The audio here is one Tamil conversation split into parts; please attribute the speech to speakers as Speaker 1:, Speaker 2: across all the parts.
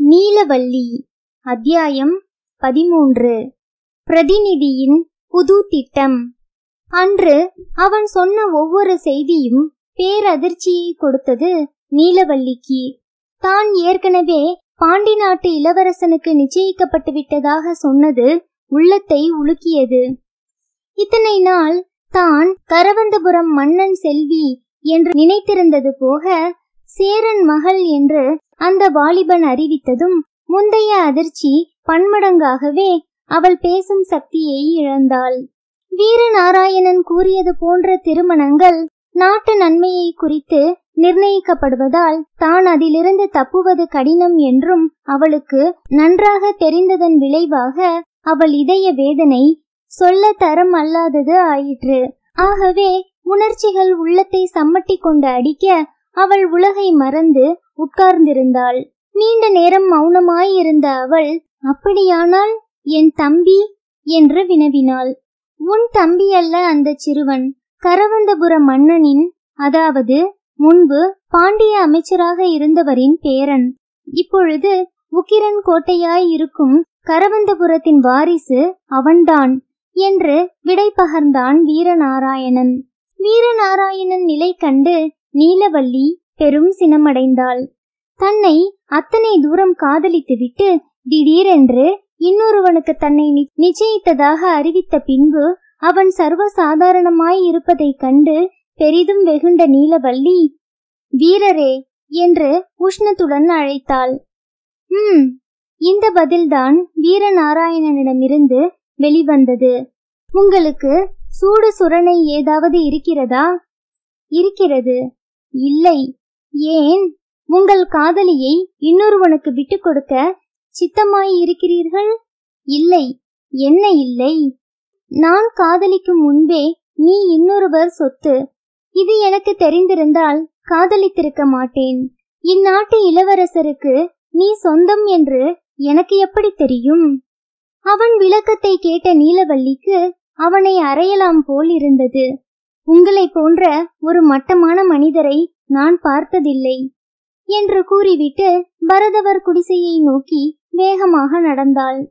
Speaker 1: நீலவல்லி அத்தியாயம் பதிமூன்று பிரதிநிதியின் புது திட்டம் அன்று அவன் சொன்ன ஒவ்வொரு செய்தியும் பேரதிர்ச்சியை கொடுத்தது நீலவல்லிக்கு தான் ஏற்கனவே பாண்டி நாட்டு இளவரசனுக்கு நிச்சயிக்கப்பட்டு விட்டதாக சொன்னது உள்ளத்தை உலுக்கியது இத்தனை நாள் தான் கரவந்தபுரம் மன்னன் செல்வி என்று நினைத்திருந்தது போக சேரன் மகள் என்று அந்த வாலிபன் அறிவித்ததும் முந்தைய அதிர்ச்சி பன்மடங்காகவே அவள் பேசும் சக்தியை இழந்தாள் வீரநாராயணன் கூறியது போன்ற திருமணங்கள் நாட்டு நன்மையை குறித்து நிர்ணயிக்கப்படுவதால் தான் அதிலிருந்து தப்புவது கடினம் என்றும் அவளுக்கு நன்றாக தெரிந்ததன் விளைவாக அவள் இதய வேதனை சொல்ல தரம் அல்லாதது ஆயிற்று ஆகவே உணர்ச்சிகள் உள்ளத்தை சம்மட்டி கொண்டு அடிக்க அவள் உலகை மறந்து உட்கார்ந்திருந்தாள் நீண்ட நேரம் மௌனமாயிருந்த அவள் அப்படியானால் என் தம்பி என்று வினவினாள் உன் தம்பி அல்ல அந்த சிறுவன் கரவந்தபுர மன்னனின் அதாவது முன்பு பாண்டிய அமைச்சராக இருந்தவரின் பேரன் இப்பொழுது உக்கிரன் கோட்டையாய் இருக்கும் கரவந்தபுரத்தின் வாரிசு அவன்தான் என்று விடை பகர்ந்தான் வீரநாராயணன் வீரநாராயணன் நிலை கண்டு நீலவல்லி பெரும் சினமடைந்தாள் தன்னை அத்தனை தூரம் காதலித்துவிட்டு திடீரென்று இன்னொருவனுக்கு தன்னை நி- நிச்சயித்ததாக அறிவித்த பின்பு அவன் சர்வசாதாரணமாய் இருப்பதைக் கண்டு பெரிதும் வெகுண்ட நீலவல்லி வீரரே என்று உஷ்ணத்துடன் அழைத்தாள் ம் இந்த பதில்தான் வீரநாராயணனிடமிருந்து வெளிவந்தது உங்களுக்கு சூடு சுரணை ஏதாவது இருக்கிறதா இருக்கிறது இல்லை ஏன் உங்கள் காதலியை இன்னொருவனுக்கு விட்டுக் கொடுக்க சித்தமாய் இருக்கிறீர்கள் இல்லை என்ன இல்லை நான் காதலிக்கும் முன்பே நீ இன்னொருவர் சொத்து இது எனக்கு தெரிந்திருந்தால் காதலித்திருக்க மாட்டேன் இந்நாட்டு இளவரசருக்கு நீ சொந்தம் என்று எனக்கு எப்படி தெரியும் அவன் விளக்கத்தை கேட்ட நீலவல்லிக்கு அவனை அறையலாம் போல் இருந்தது உங்களை போன்ற ஒரு மட்டமான மனிதரை நான் பார்த்ததில்லை என்று கூறிவிட்டு பரதவர் குடிசையை நோக்கி வேகமாக நடந்தாள்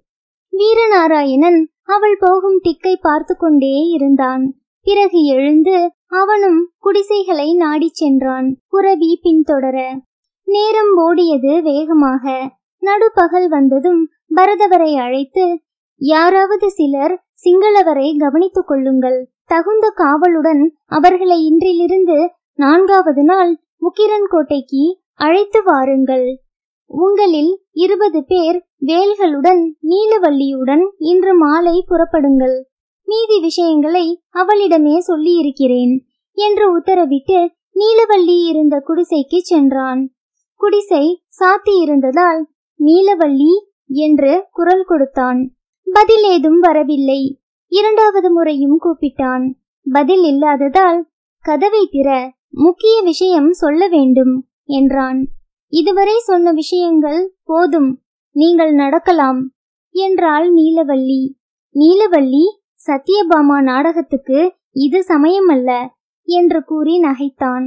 Speaker 1: வீரநாராயணன் அவள் போகும் திக்கை பார்த்து கொண்டே இருந்தான் பிறகு எழுந்து அவனும் குடிசைகளை நாடிச் சென்றான் புரவி பின்தொடர நேரம் ஓடியது வேகமாக நடுப்பகல் வந்ததும் பரதவரை அழைத்து யாராவது சிலர் சிங்களவரை கவனித்துக் கொள்ளுங்கள் தகுந்த காவலுடன் அவர்களை இன்றிலிருந்து நான்காவது நாள் உக்கிரன் கோட்டைக்கு அழைத்து வாருங்கள் உங்களில் இருபது பேர் வேல்களுடன் நீலவல்லியுடன் இன்று மாலை புறப்படுங்கள் மீதி விஷயங்களை அவளிடமே சொல்லியிருக்கிறேன் என்று உத்தரவிட்டு நீலவல்லி இருந்த குடிசைக்கு சென்றான் குடிசை சாத்தி இருந்ததால் நீலவல்லி என்று குரல் கொடுத்தான் பதில் ஏதும் வரவில்லை இரண்டாவது முறையும் கூப்பிட்டான் பதில் இல்லாததால் கதவை திற முக்கிய விஷயம் சொல்ல வேண்டும் என்றான் இதுவரை சொன்ன விஷயங்கள் போதும் நீங்கள் நடக்கலாம் என்றாள் நீலவல்லி நீலவல்லி சத்யபாமா நாடகத்துக்கு இது சமயமல்ல என்று கூறி நகைத்தான்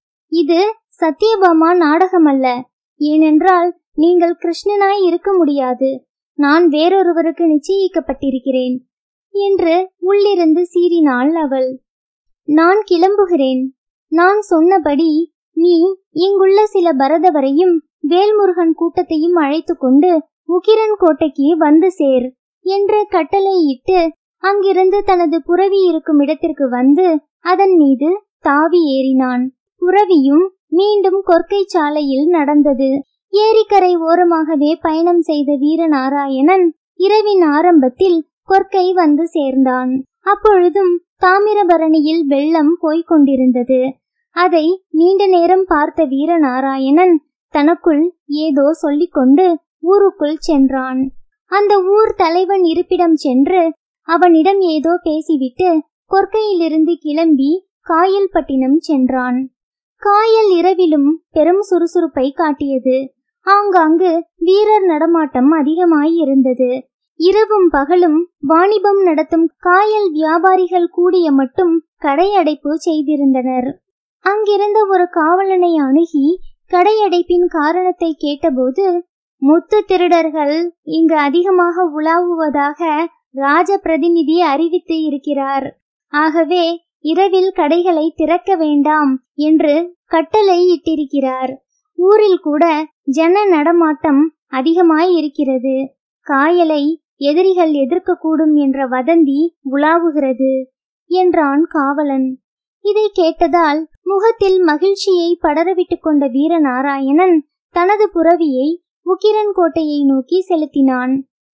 Speaker 1: இது சத்யபாமா நாடகமல்ல ஏனென்றால் நீங்கள் கிருஷ்ணனாய் இருக்க முடியாது நான் வேறொருவருக்கு நிச்சயிக்கப்பட்டிருக்கிறேன் என்று உள்ளிருந்து சீறினாள் அவள் நான் கிளம்புகிறேன் நான் சொன்னபடி நீ இங்குள்ள சில பரதவரையும் வேல்முருகன் கூட்டத்தையும் அழைத்து கொண்டு உக்கிரன் கோட்டைக்கு வந்து சேர் என்று கட்டளையிட்டு அங்கிருந்து தனது புறவி இருக்கும் இடத்திற்கு வந்து அதன் மீது தாவி ஏறினான் புறவியும் மீண்டும் கொற்கை சாலையில் நடந்தது ஏரிக்கரை ஓரமாகவே பயணம் செய்த வீரநாராயணன் இரவின் ஆரம்பத்தில் கொற்கை வந்து சேர்ந்தான் அப்பொழுதும் தாமிரபரணியில் வெள்ளம் போய்க் கொண்டிருந்தது அதை நீண்ட நேரம் பார்த்த வீரநாராயணன் தனக்குள் ஏதோ சொல்லிக்கொண்டு ஊருக்குள் சென்றான் அந்த ஊர் தலைவன் இருப்பிடம் சென்று அவனிடம் ஏதோ பேசிவிட்டு கொற்கையிலிருந்து கிளம்பி காயல்பட்டினம் சென்றான் காயல் இரவிலும் பெரும் சுறுசுறுப்பை காட்டியது ஆங்காங்கு வீரர் நடமாட்டம் அதிகமாயிருந்தது இரவும் பகலும் வாணிபம் நடத்தும் காயல் வியாபாரிகள் கூடிய மட்டும் கடையடைப்பு செய்திருந்தனர் அங்கிருந்த ஒரு காவலனை அணுகி கடையடைப்பின் காரணத்தை கேட்டபோது முத்து திருடர்கள் இங்கு அதிகமாக உலாவுவதாக ராஜ பிரதிநிதி அறிவித்து இருக்கிறார் ஆகவே இரவில் கடைகளை திறக்க வேண்டாம் என்று கட்டளை இட்டிருக்கிறார் ஊரில் கூட ஜன நடமாட்டம் அதிகமாய் இருக்கிறது காயலை எதிரிகள் எதிர்க்கக்கூடும் என்ற வதந்தி உலாவுகிறது என்றான் காவலன் இதை கேட்டதால் முகத்தில் மகிழ்ச்சியை படரவிட்டுக் கொண்ட வீரநாராயணன் தனது புறவியை உக்கிரன் கோட்டையை நோக்கி செலுத்தினான்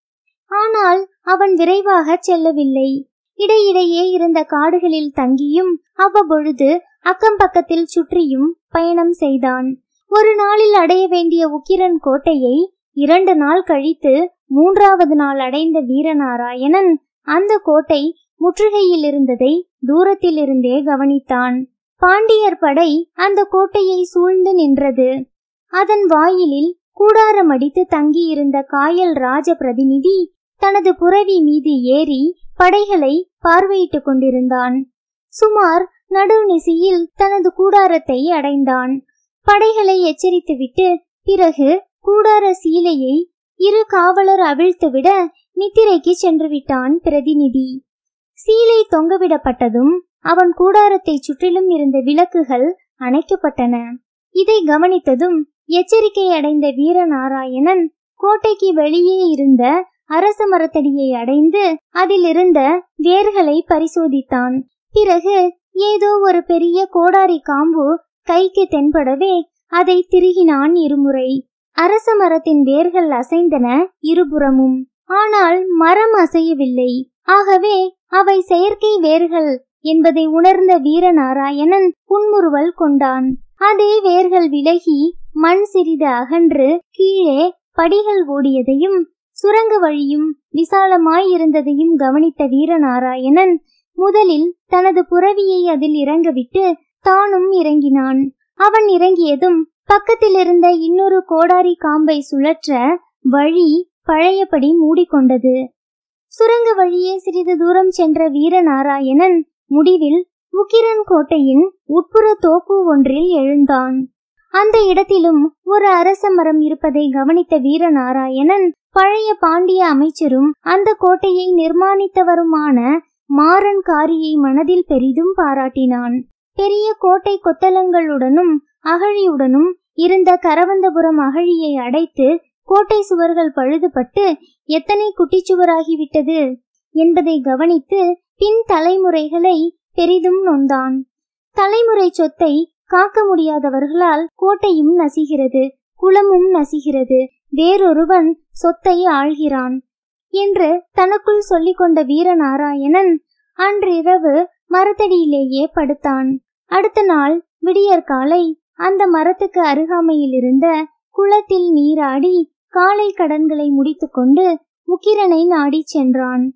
Speaker 1: ஆனால் அவன் விரைவாக செல்லவில்லை இடையிடையே இருந்த காடுகளில் தங்கியும் அவ்வப்பொழுது அக்கம் பக்கத்தில் சுற்றியும் பயணம் செய்தான் ஒரு நாளில் அடைய வேண்டிய உக்கிரன் கோட்டையை இரண்டு நாள் கழித்து மூன்றாவது நாள் அடைந்த வீரநாராயணன் அந்த கோட்டை முற்றுகையில் இருந்ததை தூரத்தில் இருந்தே கவனித்தான் பாண்டியர் படை அந்த கோட்டையை சூழ்ந்து நின்றது அதன் வாயிலில் கூடாரம் அடித்து தங்கியிருந்த காயல் ராஜ பிரதிநிதி தனது புறவி மீது ஏறி படைகளை பார்வையிட்டுக் கொண்டிருந்தான் சுமார் நடுநிசியில் தனது கூடாரத்தை அடைந்தான் படைகளை எச்சரித்துவிட்டு பிறகு கூடார சீலையை இரு காவலர் அவிழ்த்துவிட நித்திரைக்கு சென்று விட்டான் பிரதிநிதி சீலை தொங்கவிடப்பட்டதும் அவன் கூடாரத்தை சுற்றிலும் இருந்த விளக்குகள் அணைக்கப்பட்டன இதை கவனித்ததும் எச்சரிக்கை அடைந்த வீரநாராயணன் கோட்டைக்கு வெளியே இருந்த அரச மரத்தடியை அடைந்து அதில் இருந்த வேர்களை பரிசோதித்தான் பிறகு ஏதோ ஒரு பெரிய கோடாரி காம்பு கைக்கு தென்படவே அதை திருகினான் இருமுறை அரச மரத்தின் வேர்கள் அசைந்தன இருபுறமும் ஆனால் மரம் அசையவில்லை ஆகவே அவை செயற்கை வேர்கள் என்பதை உணர்ந்த வீரநாராயணன் புன்முறுவல் கொண்டான் அதே வேர்கள் விலகி மண் சிறிது அகன்று கீழே படிகள் ஓடியதையும் சுரங்க வழியும் விசாலமாயிருந்ததையும் கவனித்த வீரநாராயணன் முதலில் தனது புறவியை அதில் இறங்கவிட்டு தானும் இறங்கினான் அவன் இறங்கியதும் பக்கத்தில் இருந்த இன்னொரு கோடாரி காம்பை சுழற்ற வழி பழையபடி மூடிக்கொண்டது சுரங்க வழியே சிறிது தூரம் சென்ற வீரநாராயணன் முடிவில் உக்கிரன் கோட்டையின் உட்புற தோப்பு ஒன்றில் எழுந்தான் அந்த இடத்திலும் ஒரு அரச மரம் இருப்பதை கவனித்த வீரநாராயணன் பழைய பாண்டிய அமைச்சரும் அந்த கோட்டையை நிர்மாணித்தவருமான மாறன் காரியை மனதில் பெரிதும் பாராட்டினான் பெரிய கோட்டை கொத்தளங்களுடனும் அகழியுடனும் இருந்த கரவந்தபுரம் அகழியை அடைத்து கோட்டை சுவர்கள் பழுதுபட்டு எத்தனை குட்டிச்சுவராகிவிட்டது என்பதை கவனித்து பின் தலைமுறைகளை பெரிதும் நொந்தான் தலைமுறை சொத்தை காக்க முடியாதவர்களால் கோட்டையும் நசிகிறது குளமும் நசிகிறது வேறொருவன் சொத்தை ஆள்கிறான் என்று தனக்குள் சொல்லிக்கொண்ட வீரநாராயணன் அன்றிரவு மரத்தடியிலேயே படுத்தான் அடுத்த நாள் விடியற்காலை அந்த மரத்துக்கு அருகாமையில் இருந்த குளத்தில் நீராடி காலை கடன்களை முடித்துக்கொண்டு உக்கிரனை நாடிச் சென்றான்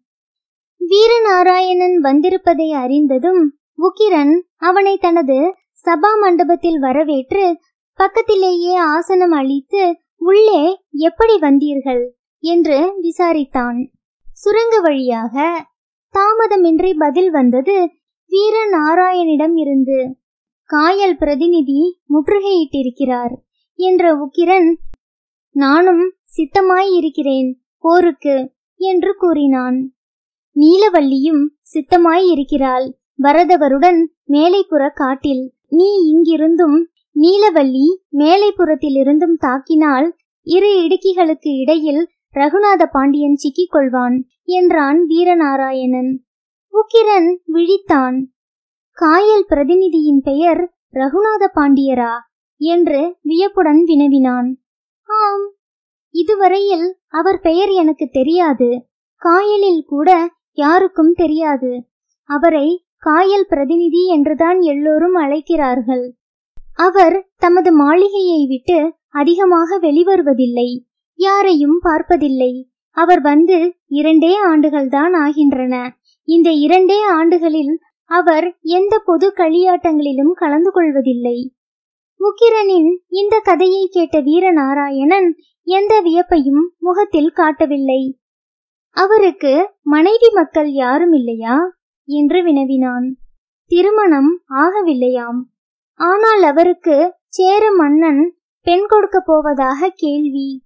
Speaker 1: வீரநாராயணன் வந்திருப்பதை அறிந்ததும் உக்கிரன் அவனை தனது சபா மண்டபத்தில் வரவேற்று பக்கத்திலேயே ஆசனம் அளித்து உள்ளே எப்படி வந்தீர்கள் என்று விசாரித்தான் சுரங்க வழியாக தாமதமின்றி பதில் வந்தது வீரநாராயணிடம் இருந்து காயல் பிரதிநிதி முற்றுகையிட்டிருக்கிறார் என்ற உக்கிரன் நானும் சித்தமாய் இருக்கிறேன் போருக்கு என்று கூறினான் நீலவல்லியும் சித்தமாய் இருக்கிறாள் பரதவருடன் மேலைப்புற காட்டில் நீ இங்கிருந்தும் நீலவல்லி மேலைப்புறத்திலிருந்தும் தாக்கினால் இரு இடுக்கிகளுக்கு இடையில் ரகுநாத பாண்டியன் சிக்கிக் கொள்வான் என்றான் வீரநாராயணன் உக்கிரன் விழித்தான் காயல் பிரதிநிதியின் பெயர் ரகுநாத பாண்டியரா என்று வியப்புடன் வினவினான் ஆம் இதுவரையில் அவர் பெயர் எனக்கு தெரியாது காயலில் கூட யாருக்கும் தெரியாது அவரை காயல் பிரதிநிதி என்றுதான் எல்லோரும் அழைக்கிறார்கள் அவர் தமது மாளிகையை விட்டு அதிகமாக வெளிவருவதில்லை யாரையும் பார்ப்பதில்லை அவர் வந்து இரண்டே ஆண்டுகள்தான் ஆகின்றன இந்த இரண்டே ஆண்டுகளில் அவர் எந்த பொது களியாட்டங்களிலும் கலந்து கொள்வதில்லை முக்கிரனின் இந்த கதையை கேட்ட வீரநாராயணன் எந்த வியப்பையும் முகத்தில் காட்டவில்லை அவருக்கு மனைவி மக்கள் யாரும் இல்லையா என்று வினவினான் திருமணம் ஆகவில்லையாம் ஆனால் அவருக்கு சேர மன்னன் பெண் கொடுக்க போவதாக கேள்வி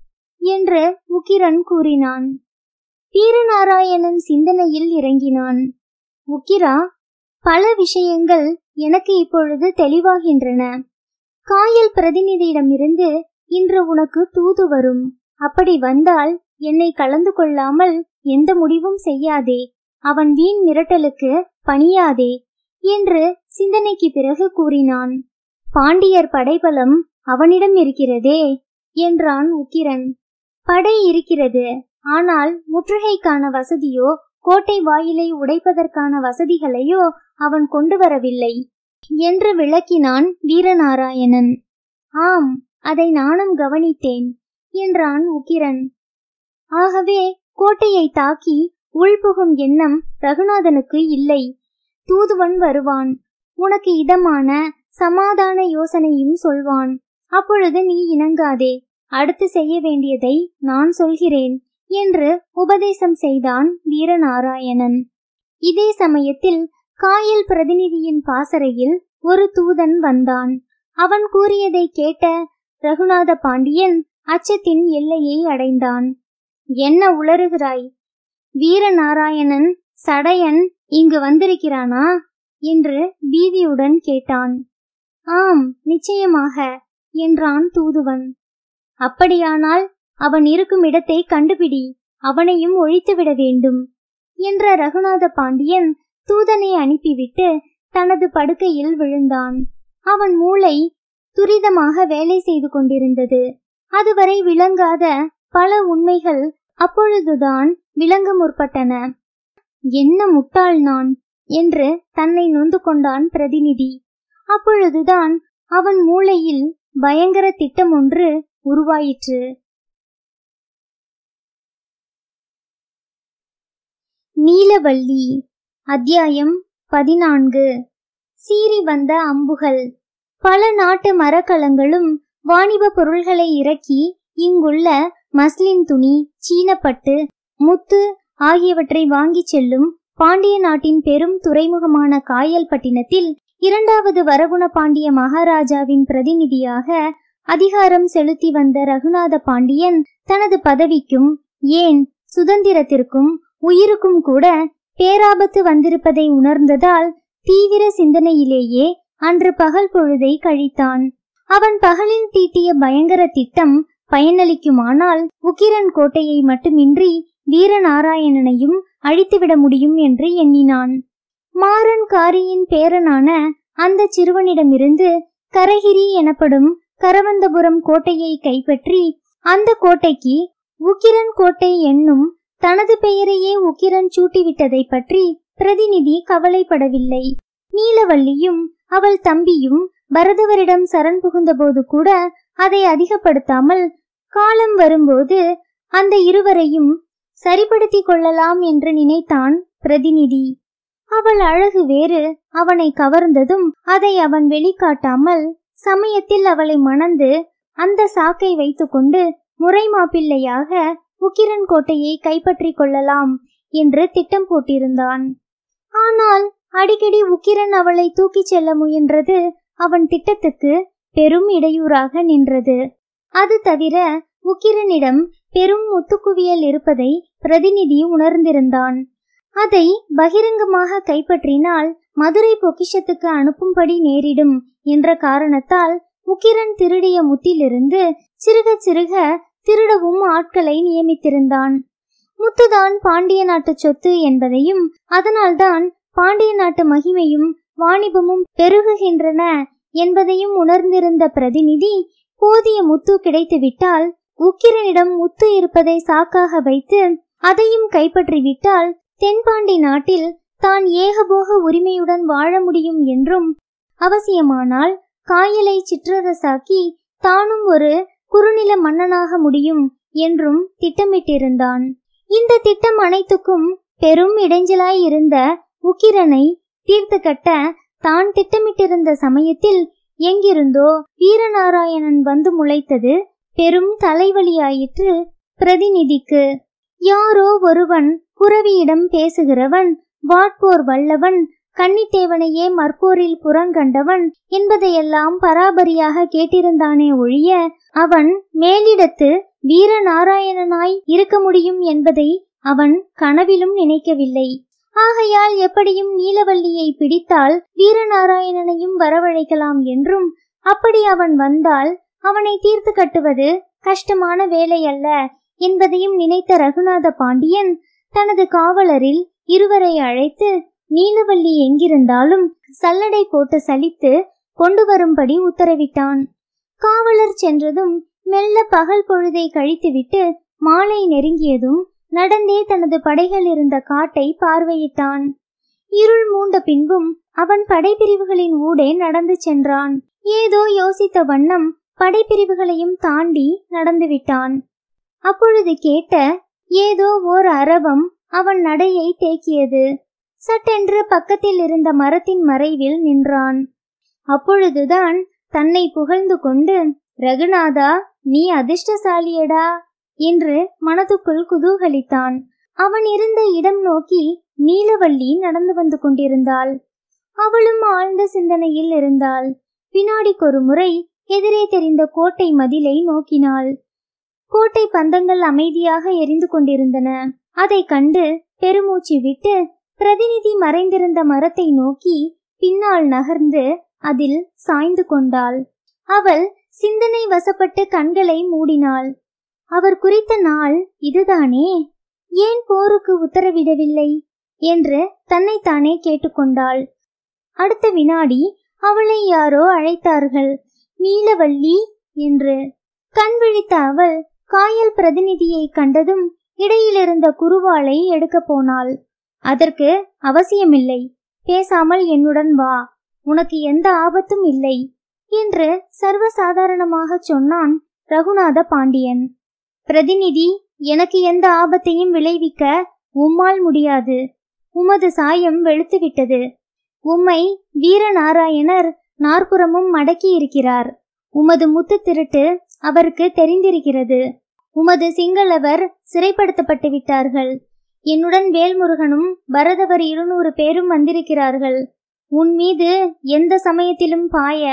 Speaker 1: என்று உக்கிரன் கூறினான் வீரநாராயணன் சிந்தனையில் இறங்கினான் உக்கிரா பல விஷயங்கள் எனக்கு இப்பொழுது தெளிவாகின்றன காயல் பிரதிநிதியிடமிருந்து இன்று உனக்கு தூது வரும் அப்படி வந்தால் என்னை கலந்து கொள்ளாமல் எந்த முடிவும் செய்யாதே அவன் வீண் மிரட்டலுக்கு பணியாதே என்று சிந்தனைக்கு பிறகு கூறினான் பாண்டியர் படைபலம் அவனிடம் இருக்கிறதே என்றான் உக்கிரன் படை இருக்கிறது ஆனால் முற்றுகைக்கான வசதியோ கோட்டை வாயிலை உடைப்பதற்கான வசதிகளையோ அவன் கொண்டு வரவில்லை என்று விளக்கினான் வீரநாராயணன் ஆம் அதை நானும் கவனித்தேன் என்றான் உக்கிரன் ஆகவே கோட்டையை தாக்கி உள்புகும் எண்ணம் ரகுநாதனுக்கு இல்லை தூதுவன் வருவான் உனக்கு இதமான சமாதான யோசனையும் சொல்வான் அப்பொழுது நீ இணங்காதே அடுத்து செய்ய வேண்டியதை நான் சொல்கிறேன் என்று உபதேசம் செய்தான் வீரநாராயணன் இதே சமயத்தில் காயல் பிரதிநிதியின் பாசறையில் ஒரு தூதன் வந்தான் அவன் கூறியதை கேட்ட ரகுநாத பாண்டியன் அச்சத்தின் எல்லையை அடைந்தான் என்ன உளறுகிறாய் வீரநாராயணன் சடையன் இங்கு வந்திருக்கிறானா என்று பீதியுடன் கேட்டான் ஆம் நிச்சயமாக என்றான் தூதுவன் அப்படியானால் அவன் இருக்கும் இடத்தை கண்டுபிடி அவனையும் ஒழித்துவிட வேண்டும் என்ற ரகுநாத பாண்டியன் தூதனை அனுப்பிவிட்டு தனது படுக்கையில் விழுந்தான் அவன் மூளை துரிதமாக வேலை செய்து கொண்டிருந்தது அதுவரை விளங்காத பல உண்மைகள் அப்பொழுதுதான் விளங்க முற்பட்டன என்ன முட்டாள் நான் என்று தன்னை நொந்து கொண்டான் பிரதிநிதி அப்பொழுதுதான் அவன் மூளையில் பயங்கர திட்டம் ஒன்று உருவாயிற்று நீலவள்ளி அத்தியாயம் பதினான்கு சீறி வந்த அம்புகள் பல நாட்டு மரக்கலங்களும் வாணிப பொருள்களை இறக்கி இங்குள்ள மஸ்லின் துணி சீனப்பட்டு முத்து ஆகியவற்றை வாங்கிச் செல்லும் பாண்டிய நாட்டின் பெரும் துறைமுகமான காயல்பட்டினத்தில் இரண்டாவது வரகுண பாண்டிய மகாராஜாவின் பிரதிநிதியாக அதிகாரம் செலுத்தி வந்த ரகுநாத பாண்டியன் தனது பதவிக்கும் ஏன் சுதந்திரத்திற்கும் உயிருக்கும் கூட பேராபத்து வந்திருப்பதை உணர்ந்ததால் தீவிர சிந்தனையிலேயே அன்று பகல் பொழுதை கழித்தான் அவன் பகலில் தீட்டிய பயங்கர திட்டம் பயனளிக்குமானால் உக்கிரன் கோட்டையை மட்டுமின்றி வீரநாராயணனையும் அழித்துவிட முடியும் என்று எண்ணினான் மாறன் காரியின் பேரனான அந்த சிறுவனிடமிருந்து கரகிரி எனப்படும் கரவந்தபுரம் கோட்டையை கைப்பற்றி அந்த கோட்டைக்கு உக்கிரன் கோட்டை என்னும் தனது பெயரையே உக்கிரன் சூட்டிவிட்டதை பற்றி பிரதிநிதி கவலைப்படவில்லை நீலவள்ளியும் அவள் தம்பியும் பரதவரிடம் சரண் புகுந்தபோது கூட அதை அதிகப்படுத்தாமல் காலம் வரும்போது அந்த இருவரையும் சரிப்படுத்திக் கொள்ளலாம் என்று நினைத்தான் பிரதிநிதி அவள் அழகு வேறு அவனை கவர்ந்ததும் அதை அவன் வெளிக்காட்டாமல் சமயத்தில் அவளை மணந்து அந்த சாக்கை வைத்துக்கொண்டு முறை மாப்பிள்ளையாக உக்கிரன் கோட்டையை கைப்பற்றிக் கொள்ளலாம் என்று திட்டம் போட்டிருந்தான் ஆனால் அடிக்கடி உக்கிரன் அவளை தூக்கிச் செல்ல முயன்றது அவன் திட்டத்துக்கு பெரும் இடையூறாக நின்றது அது தவிர உக்கிரனிடம் பெரும் முத்துக்குவியல் இருப்பதை பிரதிநிதி உணர்ந்திருந்தான் அதை பகிரங்கமாக கைப்பற்றினால் மதுரை பொக்கிஷத்துக்கு அனுப்பும்படி நேரிடும் என்ற காரணத்தால் உக்கிரன் திருடிய முத்திலிருந்து சிறுக சிறுக திருடவும் ஆட்களை நியமித்திருந்தான் முத்துதான் பாண்டிய நாட்டு சொத்து என்பதையும் அதனால்தான் பாண்டிய நாட்டு மகிமையும் வாணிபமும் பெருகுகின்றன என்பதையும் உணர்ந்திருந்த பிரதிநிதி போதிய முத்து கிடைத்துவிட்டால் உக்கிரனிடம் முத்து இருப்பதை சாக்காக வைத்து அதையும் கைப்பற்றிவிட்டால் தென்பாண்டி நாட்டில் தான் ஏகபோக உரிமையுடன் வாழ முடியும் என்றும் அவசியமானால் காயலை சிற்றரசாக்கி தானும் ஒரு குறுநில மன்னனாக முடியும் என்றும் திட்டமிட்டிருந்தான் இந்த திட்டம் அனைத்துக்கும் பெரும் இடைஞ்சலாய் இருந்த உக்கிரனை தீர்த்து கட்ட தான் திட்டமிட்டிருந்த சமயத்தில் எங்கிருந்தோ வீரநாராயணன் வந்து முளைத்தது பெரும் தலைவலியாயிற்று பிரதிநிதிக்கு யாரோ ஒருவன் குரவியிடம் பேசுகிறவன் வாட்போர் வல்லவன் கன்னித்தேவனையே மற்போரில் புறங்கண்டவன் என்பதையெல்லாம் பராபரியாக கேட்டிருந்தானே ஒழிய அவன் மேலிடத்து வீரநாராயணனாய் இருக்க முடியும் என்பதை அவன் கனவிலும் நினைக்கவில்லை ஆகையால் எப்படியும் நீலவல்லியை பிடித்தால் வீரநாராயணனையும் வரவழைக்கலாம் என்றும் அப்படி அவன் வந்தால் அவனை தீர்த்து கட்டுவது கஷ்டமான வேலை அல்ல என்பதையும் நினைத்த ரகுநாத பாண்டியன் தனது காவலரில் இருவரை அழைத்து நீலவல்லி எங்கிருந்தாலும் சல்லடை போட்டு சலித்து கொண்டு வரும்படி உத்தரவிட்டான் காவலர் சென்றதும் மெல்ல பகல் பொழுதை கழித்துவிட்டு மாலை நெருங்கியதும் நடந்தே தனது படைகள் இருந்த காட்டை பார்வையிட்டான் இருள் மூண்ட பின்பும் அவன் படைப்பிரிவுகளின் ஊடே நடந்து சென்றான் ஏதோ யோசித்த வண்ணம் படைப்பிரிவுகளையும் தாண்டி நடந்துவிட்டான் அப்பொழுது கேட்ட ஏதோ ஓர் அரவம் அவன் நடையை தேக்கியது சட்டென்று பக்கத்தில் இருந்த மரத்தின் மறைவில் நின்றான் அப்பொழுதுதான் தன்னை புகழ்ந்து கொண்டு ரகுநாதா நீ அதிர்ஷ்டசாலியடா என்று மனதுக்குள் குதூகலித்தான் அவன் இருந்த இடம் நோக்கி நீலவள்ளி நடந்து வந்து கொண்டிருந்தாள் அவளும் ஆழ்ந்த சிந்தனையில் இருந்தாள் வினாடிக்கொரு முறை எதிரே தெரிந்த கோட்டை மதிலை நோக்கினாள் கோட்டை பந்தங்கள் அமைதியாக எரிந்து கொண்டிருந்தன அதை கண்டு பெருமூச்சு விட்டு பிரதிநிதி மறைந்திருந்த மரத்தை நோக்கி பின்னால் நகர்ந்து அதில் சாய்ந்து கொண்டாள் அவள் சிந்தனை வசப்பட்டு கண்களை மூடினாள் அவர் குறித்த நாள் இதுதானே ஏன் போருக்கு உத்தரவிடவில்லை என்று தன்னைத்தானே கேட்டுக்கொண்டாள் அடுத்த வினாடி அவளை யாரோ அழைத்தார்கள் நீலவள்ளி என்று கண் விழித்த அவள் காயல் பிரதிநிதியை கண்டதும் இடையிலிருந்த குருவாளை எடுக்கப் போனாள் அதற்கு அவசியமில்லை பேசாமல் என்னுடன் வா உனக்கு எந்த ஆபத்தும் இல்லை என்று சர்வசாதாரணமாக சொன்னான் ரகுநாத பாண்டியன் பிரதிநிதி எனக்கு எந்த ஆபத்தையும் விளைவிக்க உம்மால் முடியாது உமது சாயம் வெளுத்துவிட்டது உம்மை வீரநாராயணர் நாற்புறமும் மடக்கி இருக்கிறார் உமது முத்து திருட்டு அவருக்கு தெரிந்திருக்கிறது உமது சிங்களவர் சிறைப்படுத்தப்பட்டு விட்டார்கள் என்னுடன் வேல்முருகனும் பரதவர் இருநூறு பேரும் வந்திருக்கிறார்கள் உன் மீது எந்த சமயத்திலும் பாய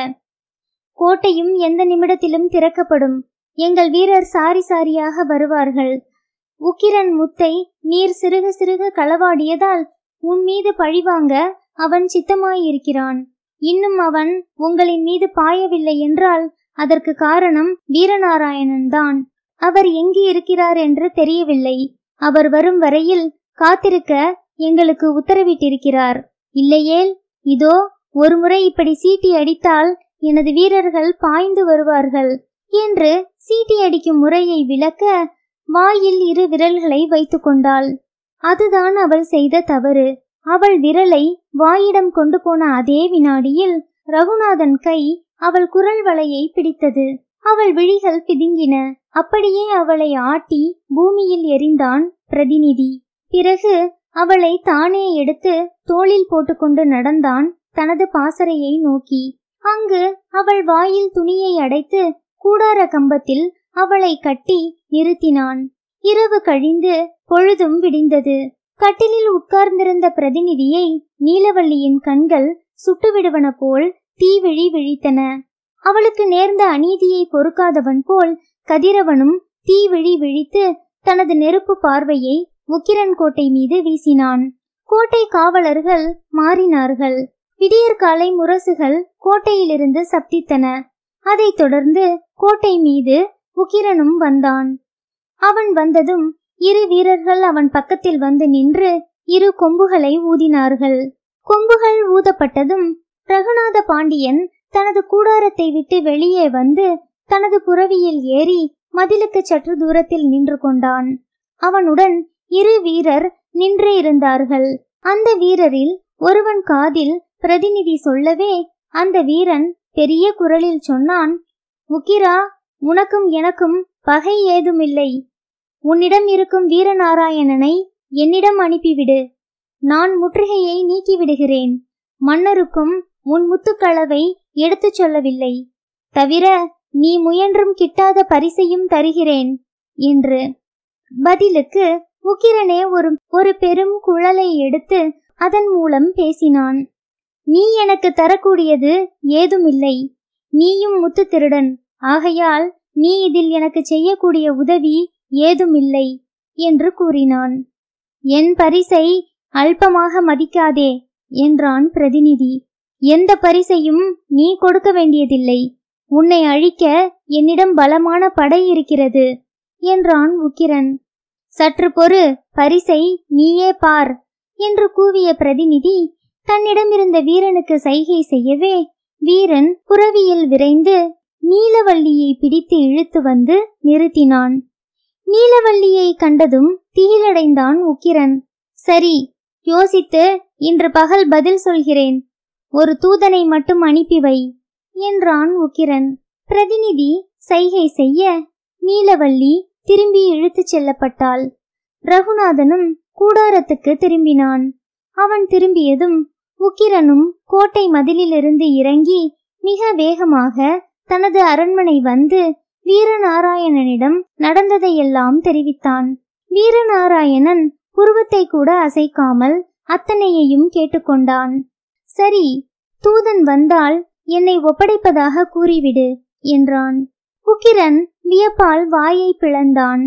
Speaker 1: கோட்டையும் எந்த நிமிடத்திலும் திறக்கப்படும் எங்கள் வீரர் சாரி சாரியாக வருவார்கள் உக்கிரன் முத்தை நீர் சிறுக சிறுக களவாடியதால் உன் மீது பழிவாங்க அவன் சித்தமாயிருக்கிறான் இன்னும் அவன் உங்களின் மீது பாயவில்லை என்றால் அதற்கு காரணம் வீரநாராயணன் தான் அவர் எங்கு இருக்கிறார் என்று தெரியவில்லை அவர் வரும் வரையில் காத்திருக்க எங்களுக்கு உத்தரவிட்டிருக்கிறார் இல்லையேல் இதோ ஒருமுறை இப்படி சீட்டி அடித்தால் எனது வீரர்கள் பாய்ந்து வருவார்கள் என்று சீட்டி அடிக்கும் முறையை விளக்க வாயில் இரு விரல்களை வைத்துக் கொண்டாள் அதுதான் அவள் செய்த தவறு அவள் விரலை வாயிடம் கொண்டு போன அதே வினாடியில் ரகுநாதன் கை அவள் குரல் வளையை பிடித்தது அவள் விழிகள் பிதுங்கின அப்படியே அவளை ஆட்டி பூமியில் எறிந்தான் பிரதிநிதி பிறகு அவளை தானே எடுத்து தோளில் போட்டுக்கொண்டு நடந்தான் தனது பாசறையை நோக்கி அங்கு அவள் வாயில் துணியை அடைத்து கூடார கம்பத்தில் அவளை கட்டி நிறுத்தினான் இரவு கழிந்து பொழுதும் விடிந்தது கட்டிலில் உட்கார்ந்திருந்த பிரதிநிதியை நீலவல்லியின் கண்கள் சுட்டுவிடுவன போல் தீவிழி விழித்தன அவளுக்கு நேர்ந்த அநீதியை பொறுக்காதவன் போல் கதிரவனும் தீவிழி விழித்து தனது நெருப்பு பார்வையை உக்கிரன் கோட்டை மீது வீசினான் கோட்டை காவலர்கள் மாறினார்கள் விடியற்காலை முரசுகள் கோட்டையிலிருந்து சப்தித்தன அதைத் தொடர்ந்து கோட்டை மீது உக்கிரனும் வந்தான் அவன் வந்ததும் இரு வீரர்கள் அவன் பக்கத்தில் வந்து நின்று இரு கொம்புகளை ஊதினார்கள் கொம்புகள் ஊதப்பட்டதும் ரகுநாத பாண்டியன் தனது கூடாரத்தை விட்டு வெளியே வந்து தனது புறவியில் ஏறி மதிலுக்கு சற்று தூரத்தில் நின்று கொண்டான் அவனுடன் இரு வீரர் நின்று இருந்தார்கள் அந்த வீரரில் ஒருவன் காதில் பிரதிநிதி சொல்லவே அந்த வீரன் பெரிய குரலில் சொன்னான் உக்கிரா உனக்கும் எனக்கும் பகை ஏதுமில்லை உன்னிடம் இருக்கும் வீரநாராயணனை என்னிடம் அனுப்பிவிடு நான் முற்றுகையை நீக்கிவிடுகிறேன் மன்னருக்கும் உன் முத்துக்களவை எடுத்துச் சொல்லவில்லை தவிர நீ முயன்றும் கிட்டாத பரிசையும் தருகிறேன் என்று பதிலுக்கு உக்கிரனே ஒரு ஒரு பெரும் குழலை எடுத்து அதன் மூலம் பேசினான் நீ எனக்கு தரக்கூடியது ஏதுமில்லை நீயும் முத்து திருடன் ஆகையால் நீ இதில் எனக்கு செய்யக்கூடிய உதவி ஏதுமில்லை என்று கூறினான் என் பரிசை அல்பமாக மதிக்காதே என்றான் பிரதிநிதி எந்த பரிசையும் நீ கொடுக்க வேண்டியதில்லை உன்னை அழிக்க என்னிடம் பலமான படை இருக்கிறது என்றான் உக்கிரன் சற்று பொறு பரிசை நீயே பார் என்று கூவிய பிரதிநிதி தன்னிடமிருந்த வீரனுக்கு சைகை செய்யவே வீரன் புறவியில் விரைந்து நீலவல்லியை பிடித்து இழுத்து வந்து நிறுத்தினான் நீலவல்லியை கண்டதும் திகிலடைந்தான் உக்கிரன் சரி யோசித்து இன்று பகல் பதில் சொல்கிறேன் ஒரு தூதனை மட்டும் அனுப்பி வை என்றான் உக்கிரன் பிரதிநிதி சைகை செய்ய நீலவல்லி திரும்பி இழுத்துச் செல்லப்பட்டாள் ரகுநாதனும் கூடாரத்துக்கு திரும்பினான் அவன் திரும்பியதும் உக்கிரனும் கோட்டை மதிலிலிருந்து இறங்கி மிக வேகமாக தனது அரண்மனை வந்து வீரநாராயணனிடம் நடந்ததையெல்லாம் தெரிவித்தான் வீரநாராயணன் புருவத்தை கூட அசைக்காமல் அத்தனையையும் கேட்டுக்கொண்டான் சரி தூதன் வந்தால் என்னை ஒப்படைப்பதாக கூறிவிடு என்றான் உக்கிரன் வியப்பால் வாயை பிளந்தான்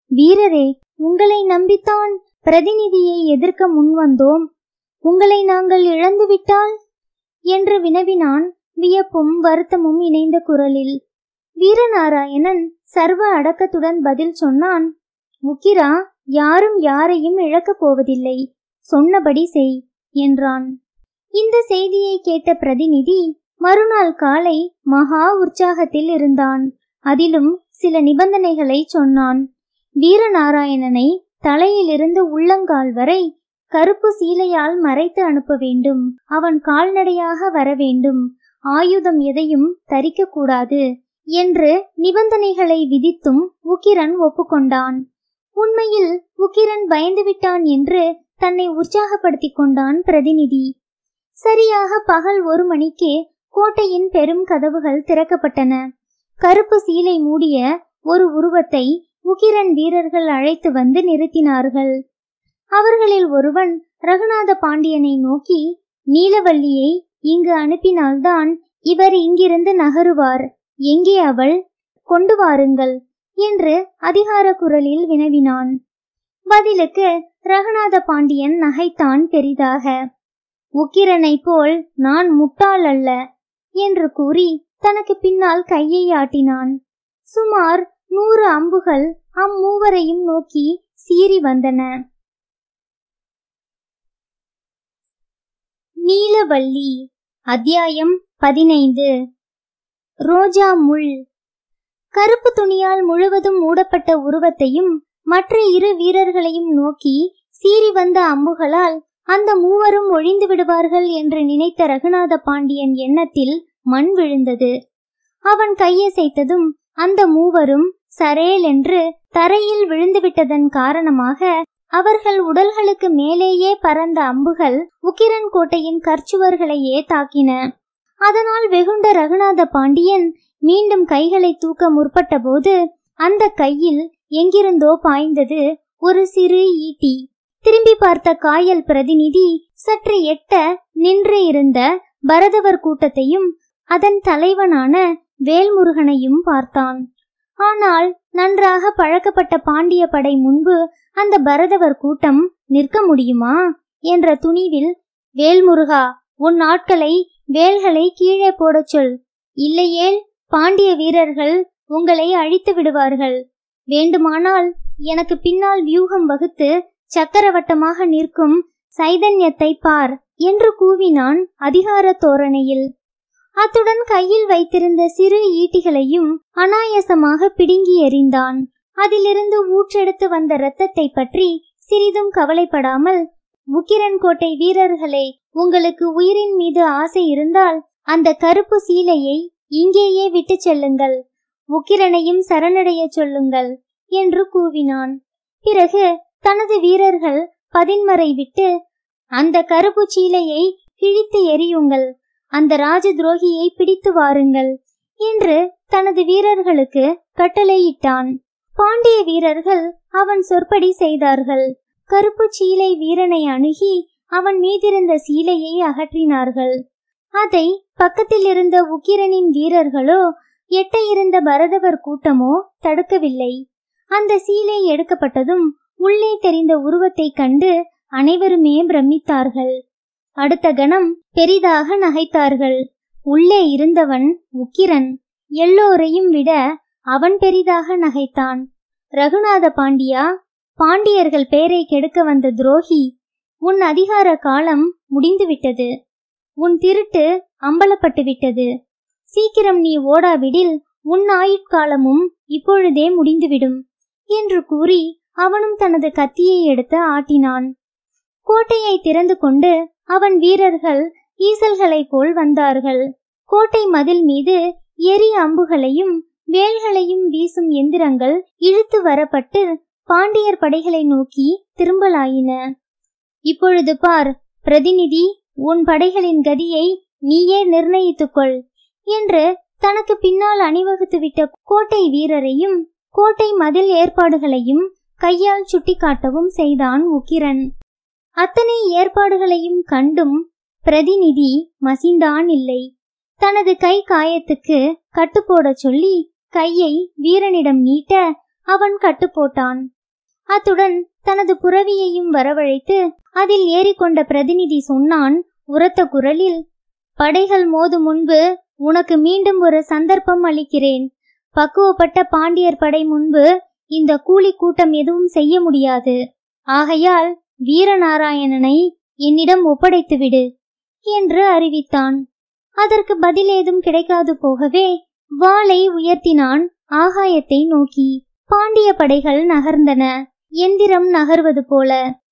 Speaker 1: வீரரே உங்களை நம்பித்தான் பிரதிநிதியை எதிர்க்க முன்வந்தோம் உங்களை நாங்கள் இழந்துவிட்டால் என்று வினவினான் வியப்பும் வருத்தமும் இணைந்த குரலில் வீரநாராயணன் சர்வ அடக்கத்துடன் பதில் சொன்னான் உக்கிரா யாரும் யாரையும் இழக்கப் போவதில்லை சொன்னபடி செய் என்றான் இந்த செய்தியை கேட்ட பிரதிநிதி மறுநாள் காலை மகா உற்சாகத்தில் இருந்தான் அதிலும் சில நிபந்தனைகளை சொன்னான் வீரநாராயணனை தலையிலிருந்து உள்ளங்கால் வரை கருப்பு சீலையால் மறைத்து அனுப்ப வேண்டும் அவன் கால்நடையாக வர வேண்டும் ஆயுதம் எதையும் தரிக்க கூடாது என்று நிபந்தனைகளை விதித்தும் உக்கிரன் ஒப்புக்கொண்டான் உண்மையில் உக்கிரன் பயந்துவிட்டான் என்று தன்னை உற்சாகப்படுத்திக் கொண்டான் பிரதிநிதி சரியாக பகல் ஒரு மணிக்கு கோட்டையின் பெரும் கதவுகள் திறக்கப்பட்டன கருப்பு சீலை மூடிய ஒரு உருவத்தை உக்கிரன் வீரர்கள் அழைத்து வந்து நிறுத்தினார்கள் அவர்களில் ஒருவன் ரகுநாத பாண்டியனை நோக்கி நீலவல்லியை இங்கு அனுப்பினால்தான் இவர் இங்கிருந்து நகருவார் எங்கே அவள் கொண்டு வாருங்கள் என்று அதிகார குரலில் வினவினான் பதிலுக்கு ரகுநாத பாண்டியன் நகைத்தான் பெரிதாக உக்கிரனை போல் நான் முட்டாள் அல்ல என்று கூறி தனக்கு பின்னால் கையை ஆட்டினான் சுமார் நூறு அம்புகள் அம்மூவரையும் நோக்கி சீறி வந்தன நீலவல்லி அத்தியாயம் பதினைந்து ரோஜா முள் கருப்பு துணியால் முழுவதும் மூடப்பட்ட உருவத்தையும் மற்ற இரு வீரர்களையும் நோக்கி சீறி வந்த அம்புகளால் அந்த மூவரும் ஒழிந்து விடுவார்கள் என்று நினைத்த ரகுநாத பாண்டியன் எண்ணத்தில் மண் விழுந்தது அவன் கையசைத்ததும் அந்த மூவரும் சரேல் என்று தரையில் விழுந்துவிட்டதன் காரணமாக அவர்கள் உடல்களுக்கு மேலேயே பறந்த அம்புகள் உக்கிரன் கோட்டையின் கற்சுவர்களையே தாக்கின அதனால் வெகுண்ட ரகுநாத பாண்டியன் மீண்டும் கைகளை தூக்க முற்பட்டபோது அந்த கையில் எங்கிருந்தோ பாய்ந்தது ஒரு சிறு ஈட்டி திரும்பி பார்த்த காயல் பிரதிநிதி சற்று எட்ட நின்று இருந்த பரதவர் கூட்டத்தையும் அதன் தலைவனான வேல்முருகனையும் பார்த்தான் ஆனால் நன்றாக பழக்கப்பட்ட பாண்டிய படை முன்பு அந்த பரதவர் கூட்டம் நிற்க முடியுமா என்ற துணிவில் வேல்முருகா உன் ஆட்களை வேல்களை கீழே போடச் சொல் இல்லையேல் பாண்டிய வீரர்கள் உங்களை அழித்து விடுவார்கள் வேண்டுமானால் எனக்கு பின்னால் வியூகம் வகுத்து சக்கரவட்டமாக நிற்கும் சைதன்யத்தை பார் என்று கூவினான் அதிகார தோரணையில் அத்துடன் கையில் வைத்திருந்த சிறு ஈட்டிகளையும் அனாயசமாக பிடுங்கி எறிந்தான் அதிலிருந்து ஊற்றெடுத்து வந்த இரத்தத்தை பற்றி சிறிதும் கவலைப்படாமல் உக்கிரன் கோட்டை வீரர்களே உங்களுக்கு உயிரின் மீது ஆசை இருந்தால் அந்த கருப்பு சீலையை இங்கேயே விட்டுச் செல்லுங்கள் உக்கிரனையும் சரணடைய சொல்லுங்கள் என்று கூவினான் பிறகு தனது வீரர்கள் பதின்மறை விட்டு அந்த கருப்பு சீலையை கிழித்து எறியுங்கள் அந்த ராஜ துரோகியை பிடித்து வாருங்கள் என்று தனது வீரர்களுக்கு கட்டளையிட்டான் பாண்டிய வீரர்கள் அவன் சொற்படி செய்தார்கள் கருப்பு சீலை வீரனை அணுகி அவன் மீதிருந்த சீலையை அகற்றினார்கள் அதை பக்கத்தில் இருந்த உக்கிரனின் வீரர்களோ எட்ட இருந்த பரதவர் கூட்டமோ தடுக்கவில்லை அந்த சீலை எடுக்கப்பட்டதும் உள்ளே தெரிந்த உருவத்தைக் கண்டு அனைவருமே பிரமித்தார்கள் அடுத்த கணம் பெரிதாக நகைத்தார்கள் உள்ளே இருந்தவன் உக்கிரன் எல்லோரையும் விட அவன் பெரிதாக நகைத்தான் ரகுநாத பாண்டியா பாண்டியர்கள் பேரை கெடுக்க வந்த துரோகி உன் அதிகார காலம் முடிந்துவிட்டது உன் திருட்டு அம்பலப்பட்டு விட்டது சீக்கிரம் நீ ஓடாவிடில் உன் ஆயுட்காலமும் இப்பொழுதே முடிந்துவிடும் என்று கூறி அவனும் தனது கத்தியை எடுத்து ஆட்டினான் கோட்டையை திறந்து கொண்டு அவன் வீரர்கள் ஈசல்களைப் போல் வந்தார்கள் கோட்டை மதில் மீது எரி அம்புகளையும் வேல்களையும் வீசும் எந்திரங்கள் இழுத்து வரப்பட்டு பாண்டியர் படைகளை நோக்கி திரும்பலாயின இப்பொழுது பார் பிரதிநிதி உன் படைகளின் கதியை நீயே நிர்ணயித்துக்கொள் என்று தனக்கு பின்னால் அணிவகுத்துவிட்ட கோட்டை வீரரையும் கோட்டை மதில் ஏற்பாடுகளையும் கையால் சுட்டிக்காட்டவும் செய்தான் உக்கிரன் அத்தனை ஏற்பாடுகளையும் கண்டும் பிரதிநிதி மசிந்தான் இல்லை தனது கை காயத்துக்கு கட்டுப்போடச் சொல்லி கையை வீரனிடம் நீட்ட அவன் கட்டுப்போட்டான் அத்துடன் தனது புறவியையும் வரவழைத்து அதில் ஏறிக்கொண்ட பிரதிநிதி சொன்னான் உரத்த குரலில் படைகள் மோதும் முன்பு உனக்கு மீண்டும் ஒரு சந்தர்ப்பம் அளிக்கிறேன் பக்குவப்பட்ட பாண்டியர் படை முன்பு இந்த கூலி கூட்டம் எதுவும் செய்ய முடியாது ஆகையால் வீரநாராயணனை என்னிடம் ஒப்படைத்துவிடு என்று அறிவித்தான் அதற்கு பதில் ஏதும் கிடைக்காது போகவே வாளை உயர்த்தினான் ஆகாயத்தை நோக்கி பாண்டிய படைகள் நகர்ந்தன எந்திரம் நகர்வது போல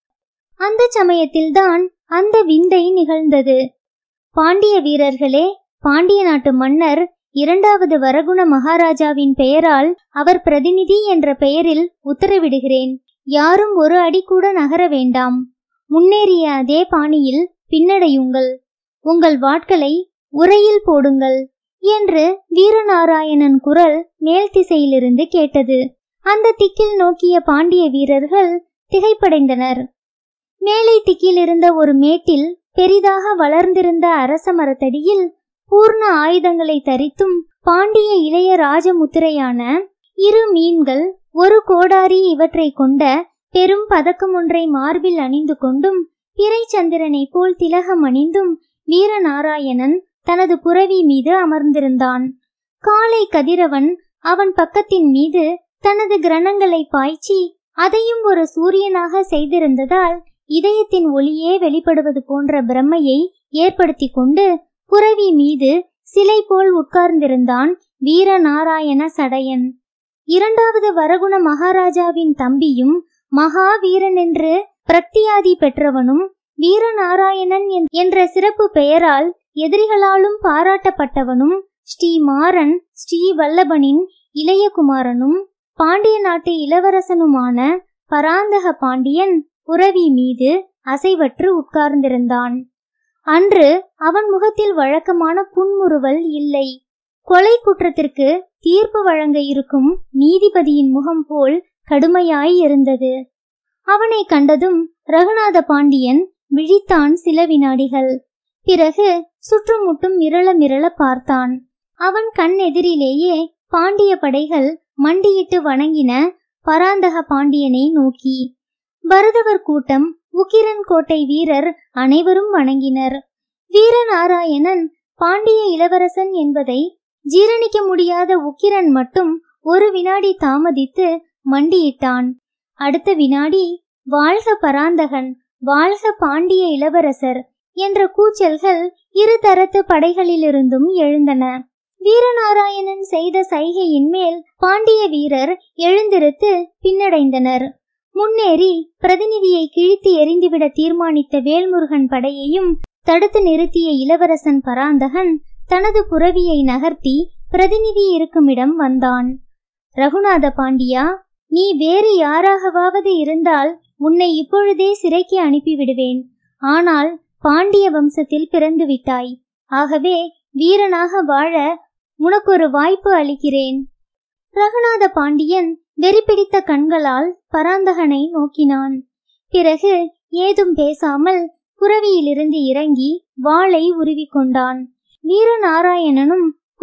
Speaker 1: அந்த சமயத்தில்தான் அந்த விந்தை நிகழ்ந்தது பாண்டிய வீரர்களே பாண்டிய நாட்டு மன்னர் இரண்டாவது வரகுண மகாராஜாவின் பெயரால் அவர் பிரதிநிதி என்ற பெயரில் உத்தரவிடுகிறேன் யாரும் ஒரு அடி கூட நகர வேண்டாம் முன்னேறிய அதே பாணியில் பின்னடையுங்கள் உங்கள் வாட்களை உரையில் போடுங்கள் என்று வீரநாராயணன் குரல் மேல் திசையிலிருந்து கேட்டது அந்த திக்கில் நோக்கிய பாண்டிய வீரர்கள் திகைப்படைந்தனர் மேலை திக்கில் இருந்த ஒரு மேட்டில் பெரிதாக வளர்ந்திருந்த அரச மரத்தடியில் பூர்ண ஆயுதங்களை தரித்தும் பாண்டிய இளைய ராஜமுத்திரையான இரு மீன்கள் ஒரு கோடாரி இவற்றை கொண்ட பெரும் பதக்கம் ஒன்றை மார்பில் அணிந்து கொண்டும் பிறைச்சந்திரனைப் போல் திலகம் அணிந்தும் வீரநாராயணன் தனது புரவி மீது அமர்ந்திருந்தான் காலை கதிரவன் அவன் பக்கத்தின் மீது தனது கிரணங்களை பாய்ச்சி அதையும் ஒரு சூரியனாக செய்திருந்ததால் இதயத்தின் ஒளியே வெளிப்படுவது போன்ற பிரம்மையை ஏற்படுத்தி கொண்டு புரவி மீது சிலை போல் உட்கார்ந்திருந்தான் வீரநாராயண சடையன் இரண்டாவது வரகுண மகாராஜாவின் தம்பியும் மகாவீரன் என்று பிரக்தியாதி பெற்றவனும் வீரநாராயணன் என்- என்ற சிறப்பு பெயரால் எதிரிகளாலும் பாராட்டப்பட்டவனும் ஸ்ரீ மாறன் ஸ்ரீ வல்லபனின் இளைய குமாரனும் பாண்டிய நாட்டு இளவரசனுமான பராந்தக பாண்டியன் புரவி மீது அசைவற்று உட்கார்ந்திருந்தான் அன்று அவன் முகத்தில் வழக்கமான புன்முறுவல் இல்லை கொலை குற்றத்திற்கு தீர்ப்பு வழங்க இருக்கும் நீதிபதியின் முகம் போல் கடுமையாய் இருந்தது அவனை கண்டதும் ரகுநாத பாண்டியன் விழித்தான் சில வினாடிகள் பிறகு சுற்றுமுட்டும் மிரள மிரள பார்த்தான் அவன் கண் எதிரிலேயே பாண்டிய படைகள் மண்டியிட்டு வணங்கின பராந்தக பாண்டியனை நோக்கி பரதவர் கூட்டம் உக்கிரன் கோட்டை வீரர் அனைவரும் வணங்கினர் வீரநாராயணன் பாண்டிய இளவரசன் என்பதை ஜீரணிக்க முடியாத உக்கிரன் மட்டும் ஒரு வினாடி தாமதித்து மண்டியிட்டான் அடுத்த வினாடி வாழ்க பராந்தகன் வாழ்க பாண்டிய இளவரசர் என்ற கூச்சல்கள் இரு தரத்து படைகளிலிருந்தும் எழுந்தன வீரநாராயணன் செய்த சைகையின் மேல் பாண்டிய வீரர் எழுந்திருத்து பின்னடைந்தனர் முன்னேறி பிரதிநிதியை கிழித்து எறிந்துவிட தீர்மானித்த வேல்முருகன் படையையும் தடுத்து நிறுத்திய இளவரசன் பராந்தகன் தனது புரவியை நகர்த்தி பிரதிநிதி இருக்குமிடம் வந்தான் ரகுநாத பாண்டியா நீ வேறு யாராகவாவது இருந்தால் உன்னை இப்பொழுதே சிறைக்கு அனுப்பிவிடுவேன் ஆனால் பாண்டிய வம்சத்தில் பிறந்து விட்டாய் ஆகவே வீரனாக வாழ உனக்கொரு வாய்ப்பு அளிக்கிறேன் ரகுநாத பாண்டியன் வெறிபிடித்த கண்களால் பராந்தகனை நோக்கினான் பிறகு ஏதும் பேசாமல் புரவியிலிருந்து இறங்கி வாளை உருவிக்கொண்டான் வீரநாராயணனும்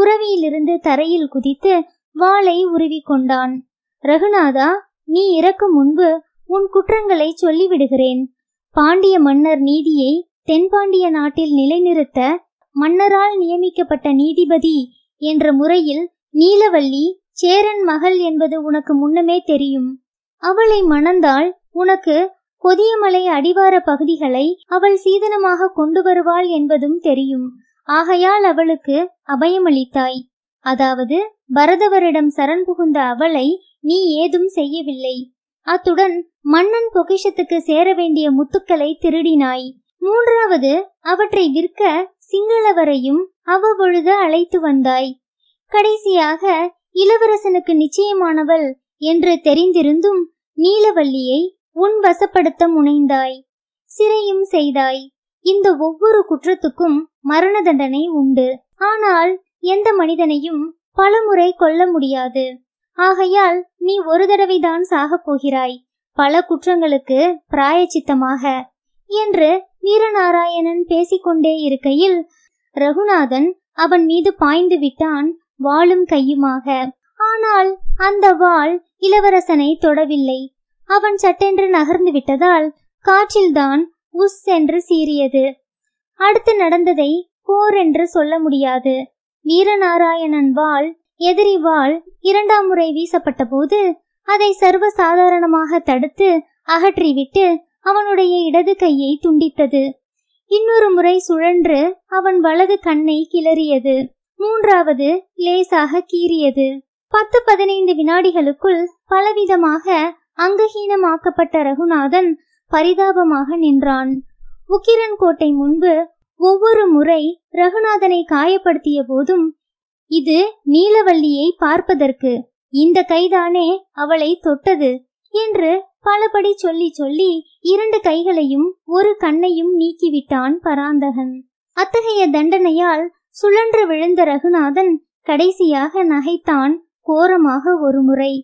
Speaker 1: புறவியிலிருந்து தரையில் குதித்து வாளை உருவிக்கொண்டான் ரகுநாதா நீ இறக்கும் முன்பு உன் குற்றங்களை சொல்லிவிடுகிறேன் பாண்டிய மன்னர் நீதியை தென்பாண்டிய நாட்டில் நிலைநிறுத்த மன்னரால் நியமிக்கப்பட்ட நீதிபதி என்ற முறையில் நீலவல்லி சேரன் மகள் என்பது உனக்கு முன்னமே தெரியும் அவளை மணந்தால் உனக்கு கொதியமலை அடிவார பகுதிகளை அவள் சீதனமாக கொண்டு வருவாள் என்பதும் தெரியும் ஆகையால் அவளுக்கு அபயமளித்தாய் அதாவது பரதவரிடம் சரண் புகுந்த அவளை நீ ஏதும் செய்யவில்லை அத்துடன் மன்னன் பொக்கிஷத்துக்கு சேர வேண்டிய முத்துக்களை திருடினாய் மூன்றாவது அவற்றை விற்க சிங்களவரையும் அவ்வப்பொழுது அழைத்து வந்தாய் கடைசியாக இளவரசனுக்கு நிச்சயமானவள் என்று தெரிந்திருந்தும் நீலவல்லியை உன் வசப்படுத்த முனைந்தாய் சிறையும் செய்தாய் இந்த ஒவ்வொரு குற்றத்துக்கும் மரண தண்டனை உண்டு ஆனால் எந்த மனிதனையும் பலமுறை கொல்ல முடியாது ஆகையால் நீ ஒரு தடவைதான் சாகப் போகிறாய் பல குற்றங்களுக்கு பிராயச்சித்தமாக என்று வீரநாராயணன் பேசிக்கொண்டே இருக்கையில் ரகுநாதன் அவன் மீது பாய்ந்து விட்டான் வாளும் கையுமாக ஆனால் அந்த வாள் இளவரசனை தொடவில்லை அவன் சட்டென்று நகர்ந்து விட்டதால் காற்றில்தான் உஸ் என்று சீறியது அடுத்து நடந்ததை போர் என்று சொல்ல முடியாது வீரநாராயணன் வாள் எதிரி வாள் இரண்டாம் முறை வீசப்பட்ட போது அதை சர்வ சாதாரணமாக தடுத்து அகற்றிவிட்டு அவனுடைய இடது கையை துண்டித்தது இன்னொரு முறை சுழன்று அவன் வலது கண்ணை கிளறியது மூன்றாவது லேசாக கீறியது பத்து பதினைந்து வினாடிகளுக்குள் பலவிதமாக அங்கஹீனமாக்கப்பட்ட ரகுநாதன் பரிதாபமாக நின்றான் உக்கிரன் கோட்டை முன்பு ஒவ்வொரு முறை ரகுநாதனை காயப்படுத்திய போதும் இது நீலவல்லியை பார்ப்பதற்கு இந்த கைதானே அவளை தொட்டது என்று பலபடி சொல்லி சொல்லி இரண்டு கைகளையும் ஒரு கண்ணையும் நீக்கிவிட்டான் பராந்தகன் அத்தகைய தண்டனையால் சுழன்று விழுந்த ரகுநாதன் கடைசியாக நகைத்தான் கோரமாக ஒரு முறை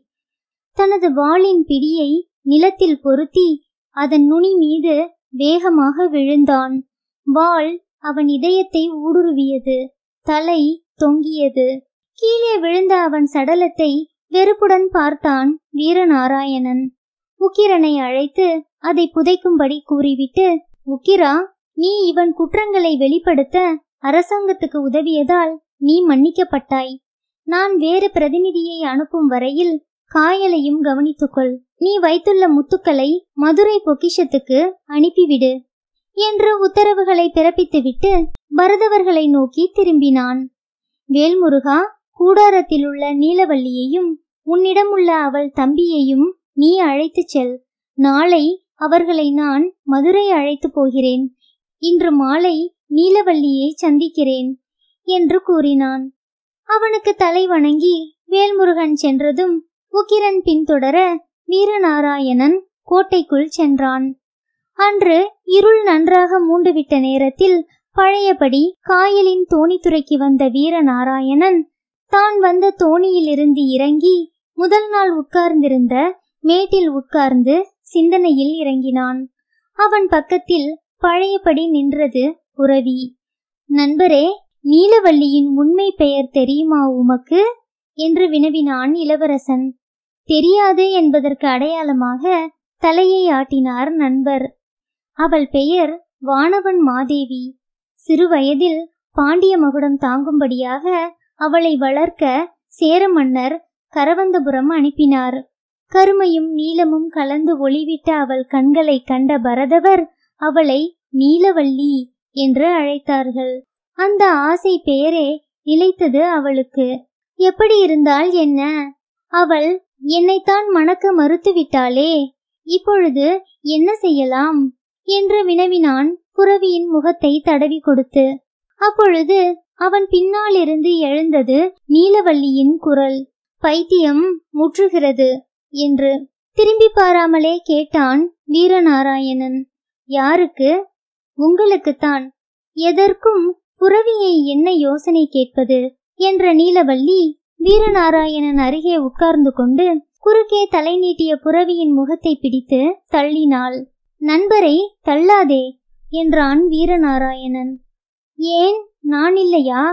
Speaker 1: தனது வாளின் பிடியை நிலத்தில் பொருத்தி அதன் நுனி மீது வேகமாக விழுந்தான் வாள் அவன் இதயத்தை ஊடுருவியது தலை தொங்கியது கீழே விழுந்த அவன் சடலத்தை வெறுப்புடன் பார்த்தான் வீரநாராயணன் உக்கிரனை அழைத்து அதை புதைக்கும்படி கூறிவிட்டு உக்கிரா நீ இவன் குற்றங்களை வெளிப்படுத்த அரசாங்கத்துக்கு உதவியதால் நீ மன்னிக்கப்பட்டாய் நான் வேறு பிரதிநிதியை அனுப்பும் வரையில் காயலையும் கவனித்துக்கொள் நீ வைத்துள்ள முத்துக்களை மதுரை பொக்கிஷத்துக்கு அனுப்பிவிடு என்று உத்தரவுகளை பிறப்பித்துவிட்டு பரதவர்களை நோக்கி திரும்பினான் வேல்முருகா கூடாரத்தில் உள்ள நீலவல்லியையும் உன்னிடமுள்ள அவள் தம்பியையும் நீ அழைத்துச் செல் நாளை அவர்களை நான் மதுரை அழைத்து போகிறேன் இன்று மாலை நீலவல்லியை சந்திக்கிறேன் என்று கூறினான் அவனுக்கு தலை வணங்கி வேல்முருகன் சென்றதும் உக்கிரன் பின்தொடர வீரநாராயணன் கோட்டைக்குள் சென்றான் அன்று இருள் நன்றாக மூண்டுவிட்ட நேரத்தில் பழையபடி காயலின் தோணித்துறைக்கு வந்த வீரநாராயணன் தான் வந்த தோணியிலிருந்து இறங்கி முதல் நாள் உட்கார்ந்திருந்த மேட்டில் உட்கார்ந்து சிந்தனையில் இறங்கினான் அவன் பக்கத்தில் பழையபடி நின்றது புரவி நண்பரே நீலவல்லியின் உண்மை பெயர் தெரியுமா உமக்கு என்று வினவினான் இளவரசன் தெரியாது என்பதற்கு அடையாளமாக தலையை ஆட்டினார் நண்பர் அவள் பெயர் வானவன் மாதேவி சிறுவயதில் பாண்டிய மகுடம் தாங்கும்படியாக அவளை வளர்க்க சேர மன்னர் கரவந்தபுரம் அனுப்பினார் கருமையும் நீலமும் கலந்து ஒளிவிட்ட அவள் கண்களை கண்ட பரதவர் அவளை நீலவல்லி என்று அழைத்தார்கள் அந்த ஆசை பெயரே நிலைத்தது அவளுக்கு எப்படி இருந்தால் என்ன அவள் என்னைத்தான் மணக்க மறுத்துவிட்டாளே இப்பொழுது என்ன செய்யலாம் என்று வினவினான் புரவியின் முகத்தை தடவி கொடுத்து அப்பொழுது அவன் பின்னாலிருந்து எழுந்தது நீலவல்லியின் குரல் பைத்தியம் முற்றுகிறது என்று திரும்பி பாராமலே கேட்டான் வீரநாராயணன் யாருக்கு உங்களுக்குத்தான் எதற்கும் புரவியை என்ன யோசனை கேட்பது என்ற நீலவல்லி வீரநாராயணன் அருகே உட்கார்ந்து கொண்டு குறுக்கே தலை நீட்டிய புரவியின் முகத்தை பிடித்து தள்ளினாள் நண்பரை தள்ளாதே என்றான் வீரநாராயணன் ஏன் நான் இல்லையா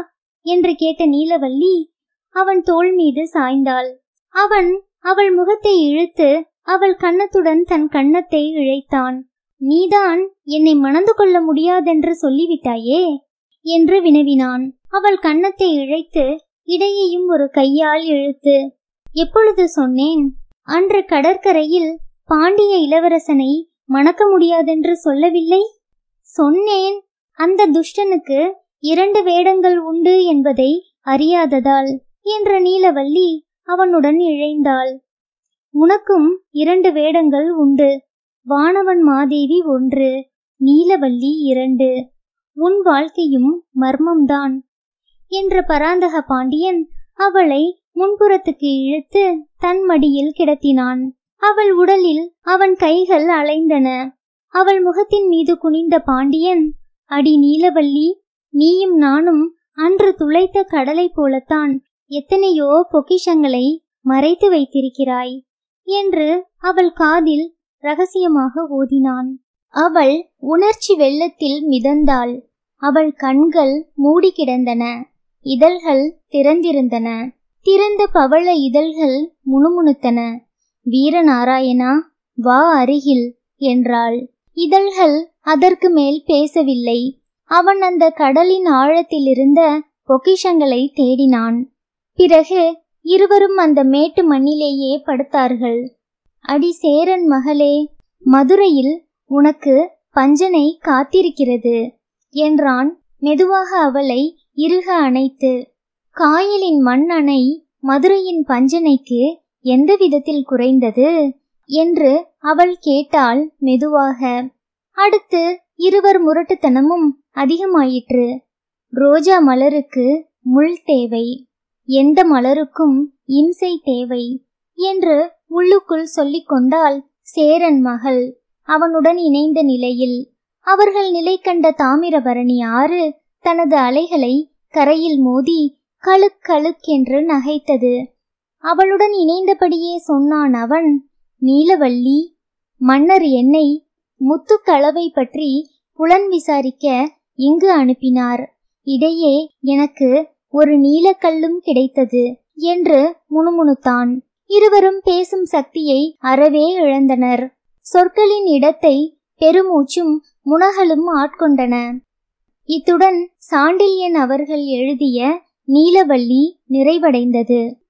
Speaker 1: என்று கேட்ட நீலவல்லி அவன் தோள் மீது சாய்ந்தாள் அவன் அவள் முகத்தை இழுத்து அவள் கன்னத்துடன் தன் கன்னத்தை இழைத்தான் நீதான் என்னை மணந்து கொள்ள முடியாதென்று சொல்லிவிட்டாயே என்று வினவினான் அவள் கன்னத்தை இழைத்து இடையையும் ஒரு கையால் இழுத்து எப்பொழுது சொன்னேன் அன்று கடற்கரையில் பாண்டிய இளவரசனை மணக்க முடியாதென்று சொல்லவில்லை சொன்னேன் அந்த துஷ்டனுக்கு இரண்டு வேடங்கள் உண்டு என்பதை அறியாததால் என்ற நீலவல்லி அவனுடன் இழைந்தாள் உனக்கும் இரண்டு வேடங்கள் உண்டு வானவன் மாதேவி ஒன்று நீலவல்லி இரண்டு உன் வாழ்க்கையும் மர்மம்தான் என்ற பராந்தக பாண்டியன் அவளை முன்புறத்துக்கு இழுத்து தன் மடியில் கிடத்தினான் அவள் உடலில் அவன் கைகள் அலைந்தன அவள் முகத்தின் மீது குனிந்த பாண்டியன் அடி நீலவல்லி நீயும் நானும் அன்று துளைத்த கடலை போலத்தான் எத்தனையோ பொக்கிஷங்களை மறைத்து வைத்திருக்கிறாய் என்று அவள் காதில் ரகசியமாக ஓதினான் அவள் உணர்ச்சி வெள்ளத்தில் மிதந்தாள் அவள் கண்கள் மூடி கிடந்தன இதழ்கள் திறந்திருந்தன திறந்த பவள இதழ்கள் முணுமுணுத்தன வீரநாராயணா வா அருகில் என்றாள் இதழ்கள் அதற்கு மேல் பேசவில்லை அவன் அந்த கடலின் ஆழத்திலிருந்த பொக்கிஷங்களை தேடினான் பிறகு இருவரும் அந்த மேட்டு மண்ணிலேயே படுத்தார்கள் அடி சேரன் மகளே மதுரையில் உனக்கு பஞ்சனை காத்திருக்கிறது என்றான் மெதுவாக அவளை இறுக அணைத்து காயலின் மண் அணை மதுரையின் பஞ்சனைக்கு எந்த விதத்தில் குறைந்தது என்று அவள் கேட்டாள் மெதுவாக அடுத்து இருவர் முரட்டுத்தனமும் அதிகமாயிற்று ரோஜா மலருக்கு முள் தேவை எந்த மலருக்கும் இம்சை தேவை என்று உள்ளுக்குள் சொல்லிக் கொண்டாள் சேரன் மகள் அவனுடன் இணைந்த நிலையில் அவர்கள் நிலை கண்ட தாமிரபரணி ஆறு தனது அலைகளை கரையில் மோதி கழுக் கழுக் என்று நகைத்தது அவளுடன் இணைந்தபடியே சொன்னான் அவன் நீலவல்லி மன்னர் என்னை முத்துக்களவை பற்றி புலன் விசாரிக்க இங்கு அனுப்பினார் இடையே எனக்கு ஒரு நீலக்கல்லும் கிடைத்தது என்று முணுமுணுத்தான் இருவரும் பேசும் சக்தியை அறவே இழந்தனர் சொற்களின் இடத்தை பெருமூச்சும் முனகலும் ஆட்கொண்டன இத்துடன் சாண்டில்யன் அவர்கள் எழுதிய நீலவல்லி நிறைவடைந்தது